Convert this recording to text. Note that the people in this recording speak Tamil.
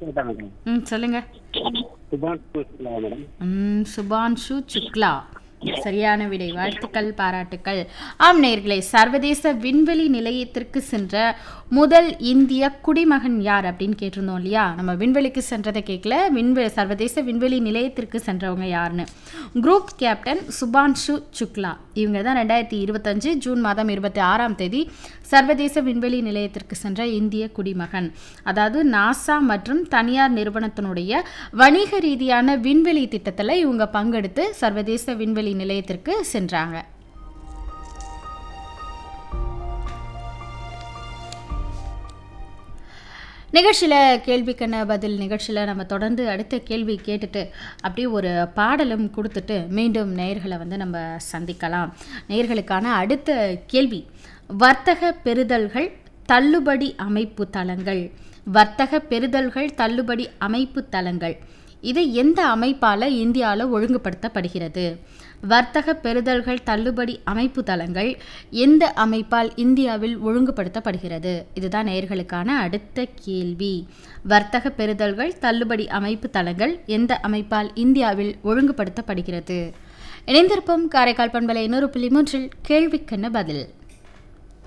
கேட்டா மேடம் ம் சொல்லுங்க சுபான் சுக்லா மேடம் ம் சுபான்ஷு சுக்லா சரியான விடை வாழ்த்துக்கள் பாராட்டுக்கள் ஆம் நேயர்களே சர்வதேச விண்வெளி நிலையத்திற்கு சென்ற முதல் இந்திய குடிமகன் யார் அப்படின்னு கேட்டிருந்தோம் இல்லையா நம்ம விண்வெளிக்கு சென்றதை கேட்கல விண்வெ சர்வதேச விண்வெளி நிலையத்திற்கு சென்றவங்க யாருன்னு குரூப் கேப்டன் சுபான்ஷு சுக்லா இவங்க தான் ரெண்டாயிரத்தி இருபத்தஞ்சு ஜூன் மாதம் இருபத்தி ஆறாம் தேதி சர்வதேச விண்வெளி நிலையத்திற்கு சென்ற இந்திய குடிமகன் அதாவது நாசா மற்றும் தனியார் நிறுவனத்தினுடைய வணிக ரீதியான விண்வெளி திட்டத்தில் இவங்க பங்கெடுத்து சர்வதேச விண்வெளி நிலையத்திற்கு சென்றாங்க நிகழ்ச்சியில் கேள்விக்கான பதில் நிகழ்ச்சியில் நம்ம தொடர்ந்து அடுத்த கேள்வி கேட்டுட்டு அப்படியே ஒரு பாடலும் கொடுத்துட்டு மீண்டும் நேயர்களை வந்து நம்ம சந்திக்கலாம் நேயர்களுக்கான அடுத்த கேள்வி வர்த்தக பெறுதல்கள் தள்ளுபடி அமைப்பு தளங்கள் வர்த்தக பெறுதல்கள் தள்ளுபடி அமைப்பு தளங்கள் இது எந்த அமைப்பால் இந்தியாவில் ஒழுங்குபடுத்தப்படுகிறது வர்த்தக பெறுதல்கள் தள்ளுபடி அமைப்பு தளங்கள் எந்த அமைப்பால் இந்தியாவில் ஒழுங்குபடுத்தப்படுகிறது இதுதான் நேயர்களுக்கான அடுத்த கேள்வி வர்த்தக பெறுதல்கள் தள்ளுபடி அமைப்பு தளங்கள் எந்த அமைப்பால் இந்தியாவில் ஒழுங்குபடுத்தப்படுகிறது இணைந்திருப்போம் காரைக்கால் பண்பலை இன்னொரு புள்ளி மூன்றில் கேள்விக்கென்ன பதில்